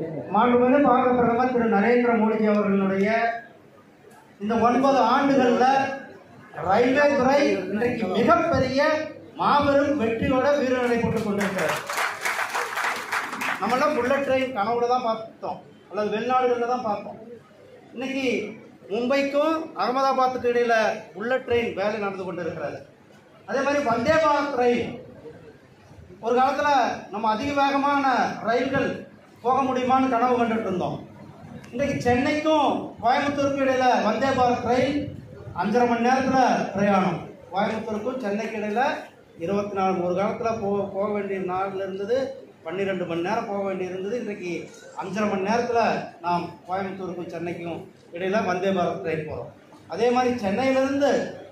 மாண்புமிகு பாரத பிரதமர் திரு நரேந்திர மோடிஜி அவர்களுடைய இந்த ஒன்பது ஆண்டுகள்ல ரயில்வே துறை இன்றைக்கு மிகப்பெரிய மாபெரும் வெற்றியோட வீர நடைபெற்றுக் கொண்டிருக்கிறது நம்மளாம் புல்லட் ட்ரெயின் கனவுல தான் பார்த்தோம் அல்லது வெளிநாடுகளில் தான் பார்த்தோம் இன்னைக்கு மும்பைக்கும் அகமதாபாத்துக்கு இடையில புல்லட் ட்ரெயின் வேலை நடந்து கொண்டு இருக்கிறது அதே மாதிரி வந்தே பாரத் ரயில் ஒரு காலத்தில் நம்ம அதிக வேகமான ரயில்கள் போக முடியுமான்னு கனவு கண்டுட்டு இருந்தோம் இன்றைக்கு சென்னைக்கும் கோயம்புத்தூருக்கும் இடையில வந்தே பாரத் ரயில் அஞ்சரை மணி நேரத்தில் பிரயாணம் கோயம்புத்தூருக்கும் சென்னைக்கு இடையில இருபத்தி நாலு ஒரு காலத்தில் போ போக வேண்டிய நாளில் இருந்தது பன்னிரெண்டு மணி நேரம் போக வேண்டி இருந்தது இன்றைக்கு அஞ்சரை மணி நேரத்தில் நாம் கோயம்புத்தூருக்கும் சென்னைக்கும் இடையில வந்தே பாரத் ரயில் போகிறோம் அதே மாதிரி சென்னையிலேருந்து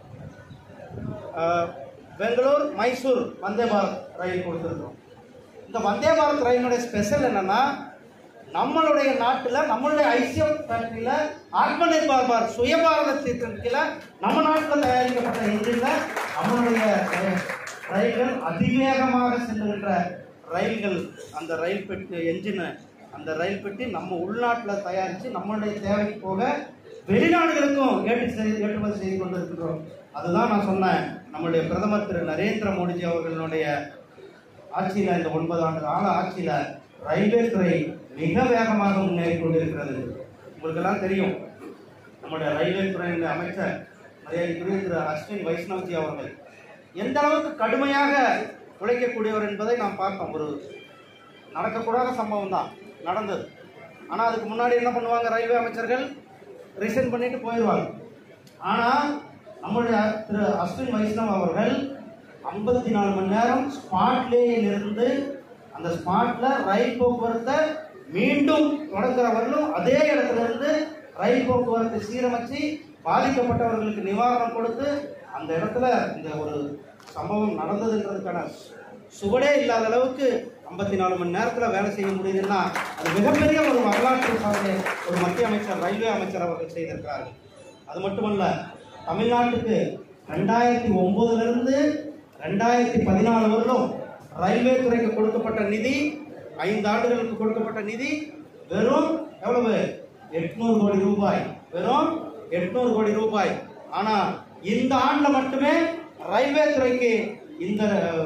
அஹ், பெங்களூர் மைசூர் வந்தே பாரத் ரயில் கொடுத்துருக்கோம் இந்த வந்தே பாரத் ரயிலுடைய ஸ்பெஷல் என்னன்னா நம்மளுடைய நாட்டில் நம்மளுடைய ஐசிஎஃப் ஃபேக்டரியில் ஆத்ம நிர்பார் பாரத் சுயபாரத திட்டத்தில் நம்ம நாட்டில் தயாரிக்கப்பட்ட இன்ஜினில் நம்மளுடைய ரயில்- ரயில்கள் அதிவேகமாக செல்லுகின்ற ரயில்கள் அந்த ரயில் பெட்டி என்ஜினை அந்த ரயில் பெட்டி நம்ம உள்நாட்டில் தயாரித்து நம்மளுடைய தேவைக்கு போக வெளிநாடுகளுக்கும் ஏற்று செய்து ஏற்றுமதி செய்து கொண்டிருக்கிறோம் அதுதான் நான் சொன்னேன் நம்மளுடைய பிரதமர் திரு நரேந்திர மோடிஜி அவர்களுடைய ஆட்சியில் இந்த ஒன்பது ஆண்டு கால ஆட்சியில் ரயில்வே துறை மிக வேகமாக முன்னேறி கொண்டிருக்கிறது உங்களுக்கெல்லாம் தெரியும் நம்முடைய ரயில்வே துறையின் அமைச்சர் மரியாதைக்குரிய திரு அஸ்வின் வைஷ்ணவ்ஜி அவர்கள் எந்த அளவுக்கு கடுமையாக உழைக்கக்கூடியவர் என்பதை நாம் பார்த்தோம் ஒரு நடக்கக்கூடாத சம்பவம் தான் நடந்தது ஆனால் அதுக்கு முன்னாடி என்ன பண்ணுவாங்க ரயில்வே அமைச்சர்கள் ரிசைன் பண்ணிட்டு போயிடுவாங்க ஆனால் நம்மளுடைய திரு அஸ்வின் வைஷ்ணவ் அவர்கள் ஐம்பத்தி நாலு மணி நேரம் ஸ்பாட்லேயே இருந்து அந்த ஸ்பாட்ல ரயில் போக்குவரத்தை மீண்டும் தொடங்குற வரலும் அதே இடத்துல இருந்து ரயில் போக்குவரத்தை சீரமைச்சு பாதிக்கப்பட்டவர்களுக்கு நிவாரணம் கொடுத்து அந்த இடத்துல இந்த ஒரு சம்பவம் நடந்ததுன்றதுக்கான சுவடே இல்லாத அளவுக்கு ஐம்பத்தி நாலு மணி நேரத்தில் வேலை செய்ய முடியுதுன்னா அது மிகப்பெரிய ஒரு வரலாற்று சாதனை ஒரு மத்திய அமைச்சர் ரயில்வே அமைச்சர் அவர்கள் செய்திருக்கிறார்கள் அது மட்டுமல்ல தமிழ்நாட்டுக்கு ரெண்டாயிரத்தி ஒன்பதுல இருந்து ரெண்டாயிரத்தி பதினாலு வரலும் ரயில்வே துறைக்கு கொடுக்கப்பட்ட நிதி ஐந்து ஆண்டுகளுக்கு கொடுக்கப்பட்ட நிதி வெறும் எவ்வளவு எட்நூறு கோடி ரூபாய் வெறும் எட்நூறு கோடி ரூபாய் ஆனா இந்த ஆண்டுல மட்டுமே ரயில்வே துறைக்கு இந்த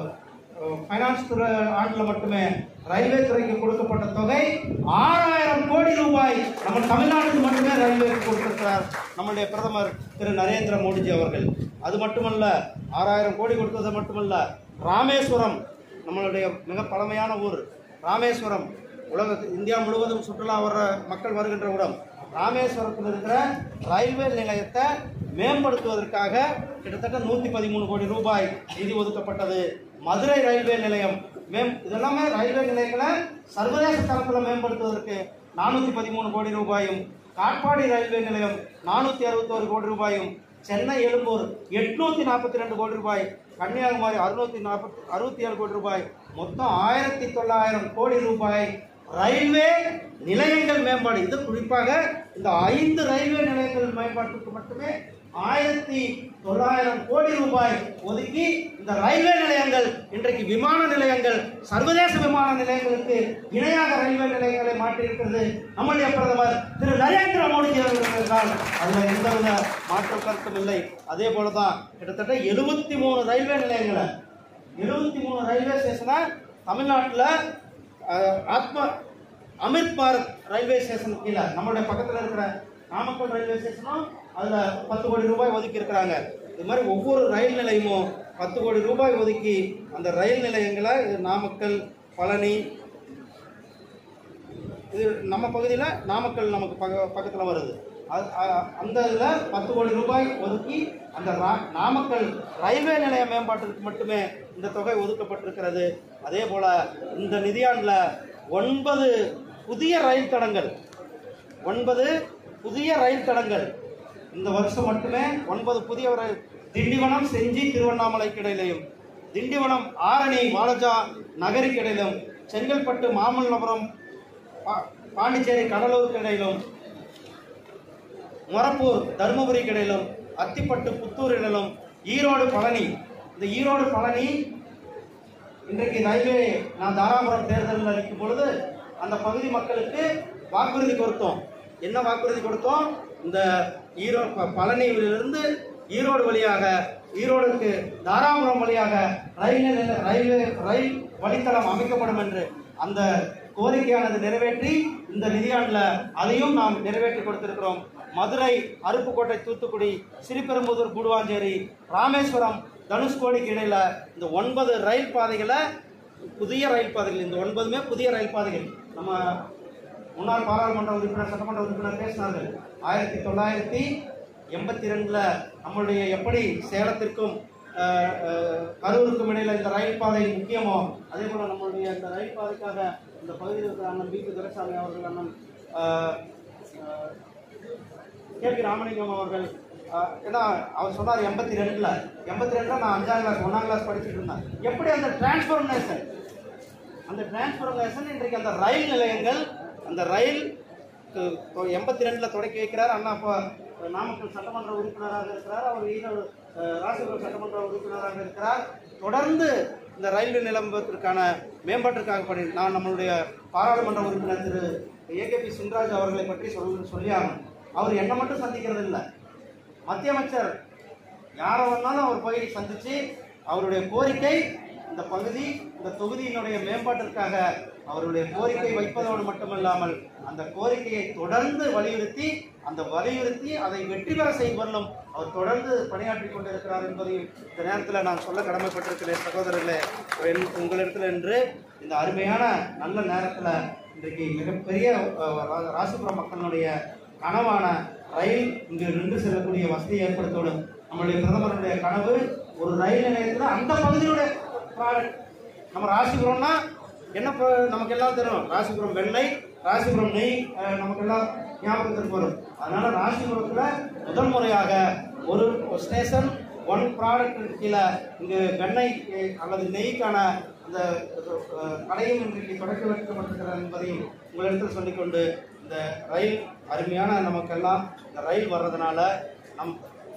ஃபைனான்ஸ் துறை ஆண்டில் மட்டுமே ரயில்வே துறைக்கு கொடுக்கப்பட்ட தொகை ஆறாயிரம் கோடி ரூபாய் நம்ம தமிழ்நாட்டுக்கு மட்டுமே ரயில்வேக்கு கொடுத்திருக்கிறார் நம்முடைய பிரதமர் திரு நரேந்திர மோடிஜி அவர்கள் அது மட்டுமல்ல ஆறாயிரம் கோடி கொடுத்தது மட்டுமல்ல ராமேஸ்வரம் நம்மளுடைய மிக பழமையான ஊர் ராமேஸ்வரம் உலக இந்தியா முழுவதும் சுற்றுலா வர்ற மக்கள் வருகின்ற இடம் ராமேஸ்வரத்தில் இருக்கிற ரயில்வே நிலையத்தை மேம்படுத்துவதற்காக கிட்டத்தட்ட நூற்றி பதிமூணு கோடி ரூபாய் நிதி ஒதுக்கப்பட்டது மதுரை ரயில்வே நிலையம் மேம் இதெல்லாமே ரயில்வே நிலையங்களை சர்வதேச தரத்தில் மேம்படுத்துவதற்கு நானூற்றி பதிமூணு கோடி ரூபாயும் காட்பாடி ரயில்வே நிலையம் நானூற்றி அறுபத்தோரு கோடி ரூபாயும் சென்னை எழும்பூர் எட்நூற்றி நாற்பத்தி ரெண்டு கோடி ரூபாய் கன்னியாகுமரி அறுநூத்தி நாற்பத்தி அறுபத்தி ஏழு கோடி ரூபாய் மொத்தம் ஆயிரத்தி தொள்ளாயிரம் கோடி ரூபாய் ரயில்வே நிலையங்கள் மேம்பாடு இது குறிப்பாக இந்த ஐந்து ரயில்வே நிலையங்கள் மேம்பாட்டுக்கு மட்டுமே ஆயிரத்தி தொள்ளாயிரம் கோடி ரூபாய் ஒதுக்கி இந்த ரயில்வே நிலையங்கள் இன்றைக்கு விமான நிலையங்கள் சர்வதேச விமான நிலையங்களுக்கு இணையாக ரயில்வே நிலையங்களை மாற்றியிருக்கிறது நம்முடைய பிரதமர் திரு நரேந்திர மோடிஜி அவர்கள் என்றால் அதில் எந்தவித மாற்று கருத்தும் இல்லை அதே போல தான் கிட்டத்தட்ட எழுபத்தி மூணு ரயில்வே நிலையங்களை எழுபத்தி மூணு ரயில்வே ஸ்டேஷனை தமிழ்நாட்டில் அஹ், ஆத்மா அமிர்த் பாரத் ரயில்வே ஸ்டேஷன் கீழே நம்மளுடைய பக்கத்தில் இருக்கிற நாமக்கல் ரயில்வே ஸ்டேஷனும் அதில் பத்து கோடி ரூபாய் ஒதுக்கி இருக்கிறாங்க இது மாதிரி ஒவ்வொரு ரயில் நிலையமும் பத்து கோடி ரூபாய் ஒதுக்கி அந்த ரயில் நிலையங்களை இது நாமக்கல் பழனி இது நம்ம பகுதியில் நாமக்கல் நமக்கு பக்க பக்கத்தில் வருது அது அ- அந்த இதில் பத்து கோடி ரூபாய் ஒதுக்கி அந்த ரா- நாமக்கல் ரயில்வே நிலைய மேம்பாட்டிற்கு மட்டுமே இந்த தொகை ஒதுக்கப்பட்டிருக்கிறது அதே போல் இந்த நிதியாண்டில் ஒன்பது புதிய ரயில் தடங்கள் ஒன்பது புதிய ரயில் தடங்கள் இந்த வருஷம் மட்டுமே ஒன்பது புதிய ரயில் திண்டிவனம் செஞ்சி திருவண்ணாமலைக்கு இடையிலையும் திண்டிவனம் ஆரணி வாலஜா நகருக்கு இடையிலும் செங்கல்பட்டு மாமல்லபுரம் பா- பாண்டிச்சேரி கடலூருக்கு இடையிலும் மொரப்பூர் தருமபுரிக்கு இடையிலும் அத்திப்பட்டு புத்தூர் இடையிலும் ஈரோடு பழனி இந்த ஈரோடு பழனி இன்றைக்கு ரயில்வே நான் தாராபுரம் தேர்தலில் நிற்கும் பொழுது அந்த பகுதி மக்களுக்கு வாக்குறுதி கொடுத்தோம் என்ன வாக்குறுதி கொடுத்தோம் இந்த ஈரோ ப- பழனியிலிருந்து ஈரோடு வழியாக ஈரோடுக்கு தாராபுரம் வழியாக ரயில் நிலைய- ரயில்வே ரயில் வழித்தடம் அமைக்கப்படும் என்று அந்த கோரிக்கையானது நிறைவேற்றி இந்த நிதியாண்டில் அதையும் நாம் நிறைவேற்றி கொடுத்திருக்கிறோம் மதுரை அருப்புக்கோட்டை தூத்துக்குடி ஸ்ரீபெரும்புதூர் கூடுவாஞ்சேரி ராமேஸ்வரம் தனுஷ்கோடிக்கு இடையில இந்த ஒன்பது ரயில் பாதைகளை புதிய ரயில் பாதைகள் இந்த ஒன்பதுமே புதிய ரயில் பாதைகள் நம்ம முன்னாள் பாராளுமன்ற உறுப்பினர் சட்டமன்ற உறுப்பினர் பேசினார்கள் ஆயிரத்தி தொள்ளாயிரத்தி எண்பத்தி ரெண்டில் நம்மளுடைய எப்படி சேலத்திற்கும் அஹ், அஹ், கரூருக்கும் இடையில இந்த ரயில் பாதை முக்கியமோ அதே போல் நம்மளுடைய இந்த ரயில் பாதைக்காக இந்த பகுதியில் இருக்கிற அண்ணன் பி பி துரைசாமி அவர்கள் அண்ணன் அஹ், அஹ், கே பி ராமலிங்கம் அவர்கள் அஹ், ஏன்னா அவர் சொன்னார் எண்பத்தி ரெண்டில் எண்பத்தி ரெண்டில் நான் அஞ்சாம் கிளாஸ் ஒன்றாம் கிளாஸ் படிச்சுட்டு இருந்தேன் எப்படி அந்த டிரான்ஸ்ஃபர்மேஷன் அந்த டிரான்ஸ்ஃபர்மேஷன் இன்றைக்கு அந்த ரயில் நிலையங்கள் அந்த ரயில் எண்பத்தி ரெண்டில் தொடக்கி வைக்கிறார் அண்ணா அப்போ நாமக்கல் சட்டமன்ற உறுப்பினராக இருக்கிறார் அவர் ஈரோடு அஹ், ராசிபுரம் சட்டமன்ற உறுப்பினராக இருக்கிறார் தொடர்ந்து இந்த ரயில்வே நிலம்பரத்திற்கான மேம்பாட்டிற்காக பணி நான் நம்மளுடைய பாராளுமன்ற உறுப்பினர் திரு ஏகேபி சின்ராஜ் அவர்களை பற்றி சொல் சொல்லியாகணும் அவர் என்ன மட்டும் சந்திக்கிறது இல்லை மத்திய அமைச்சர் யாரை வேணாலும் அவர் போய் சந்திச்சு அவருடைய கோரிக்கை இந்த பகுதி இந்த தொகுதியினுடைய மேம்பாட்டிற்காக அவருடைய கோரிக்கை வைப்பதோடு மட்டுமல்லாமல் அந்த கோரிக்கையை தொடர்ந்து வலியுறுத்தி அந்த வலியுறுத்தி அதை வெற்றி பெற செய்வதும் அவர் தொடர்ந்து பணியாற்றி கொண்டிருக்கிறார் என்பதையும் இந்த நேரத்தில் நான் சொல்ல கடமைப்பட்டிருக்கிறேன் சகோதரர்களே என் உங்களிடத்தில் என்று இந்த அருமையான நல்ல நேரத்தில் இன்றைக்கு மிகப்பெரிய அஹ், ரா- ராசிபுரம் மக்களுடைய கனவான ரயில் இங்கு நின்று செல்லக்கூடிய வசதியை ஏற்படுத்தணும் நம்மளுடைய பிரதமருடைய கனவு ஒரு ரயில் நிலையத்தில் அந்த பகுதியினுடைய ப்ராடக்ட் நம்ம ராசிபுரம்னா என்ன ப- நமக்கு எல்லாம் தெரியும் ராசிபுரம் வெண்ணெய் ராசிபுரம் நெய் அஹ், நமக்கு எல்லாம் ஞாபகத்திற்கு வரும் அதனால ராசிபுரத்தில் முதல் முறையாக ஒரு ஸ்டேஷன் ஒன் ப்ராடக்ட் கீழே இங்கு வெண்ணெய் அஹ், அல்லது நெய்க்கான அந்த அஹ், கடையும் இன்றைக்கு தொடக்கி வைக்கப்பட்டிருக்கிறது என்பதையும் உங்களிடத்தில் சொல்லிக்கொண்டு இந்த ரயில் அருமையான நமக்கெல்லாம் இந்த ரயில் வர்றதுனால நம்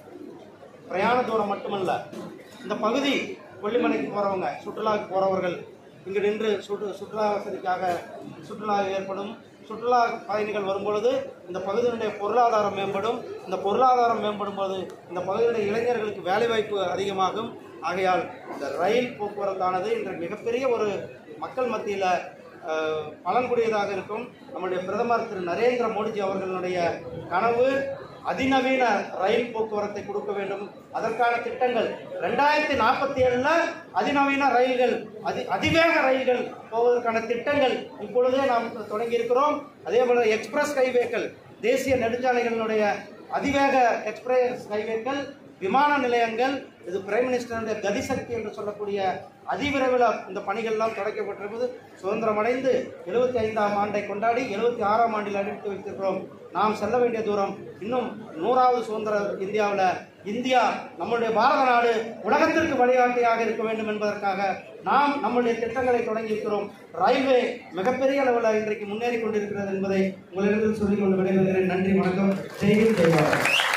பிரயாண தூரம் மட்டுமல்ல இந்த பகுதி கொல்லிமலைக்கு போகிறவங்க சுற்றுலாவுக்கு போகிறவர்கள் இங்கு நின்று சுற்று சுற்றுலா வசதிக்காக சுற்றுலா ஏற்படும் சுற்றுலா பயணிகள் வரும்பொழுது இந்த பகுதியினுடைய பொருளாதாரம் மேம்படும் இந்த பொருளாதாரம் மேம்படும் போது இந்த பகுதியினுடைய இளைஞர்களுக்கு வேலைவாய்ப்பு அதிகமாகும் ஆகையால் இந்த ரயில் போக்குவரத்தானது இன்று மிகப்பெரிய ஒரு மக்கள் மத்தியில் அஹ், பலன்குடையதாக இருக்கும் நம்முடைய பிரதமர் திரு நரேந்திர மோடிஜி அவர்களுடைய கனவு அதிநவீன ரயில் போக்குவரத்தை கொடுக்க வேண்டும் அதற்கான திட்டங்கள் ரெண்டாயிரத்தி நாற்பத்தி ஏழுல அதிநவீன ரயில்கள் அதி அதிவேக ரயில்கள் போவதற்கான திட்டங்கள் இப்பொழுதே நாம் தொடங்கி இருக்கிறோம் அதே போல எக்ஸ்பிரஸ் ஹைவேக்கள் தேசிய நெடுஞ்சாலைகளினுடைய அதிவேக எக்ஸ்பிரஸ் ஹைவேக்கள் விமான நிலையங்கள் இது பிரைம் மினிஸ்டருடைய கதிசக்தி என்று சொல்லக்கூடிய அதிவிரைவில் இந்த பணிகள்லாம் தொடக்கப்பட்டிருப்பது சுதந்திரம் அடைந்து எழுபத்தி ஐந்தாம் ஆண்டை கொண்டாடி எழுபத்தி ஆறாம் ஆண்டில் அடித்து வைத்திருக்கிறோம் நாம் செல்ல வேண்டிய தூரம் இன்னும் நூறாவது சுதந்திர இந்தியாவில் இந்தியா நம்முடைய பாரத நாடு உலகத்திற்கு வழிகாட்டியாக இருக்க வேண்டும் என்பதற்காக நாம் நம்முடைய திட்டங்களை தொடங்கி இருக்கிறோம் ரயில்வே மிகப்பெரிய அளவில் இன்றைக்கு முன்னேறி கொண்டிருக்கிறது என்பதை உங்களிடத்தில் சொல்லிக் கொண்டு விடைபெறுகிறேன் நன்றி வணக்கம் ஜெய்ஹிந்த் ஜெய்பாரத்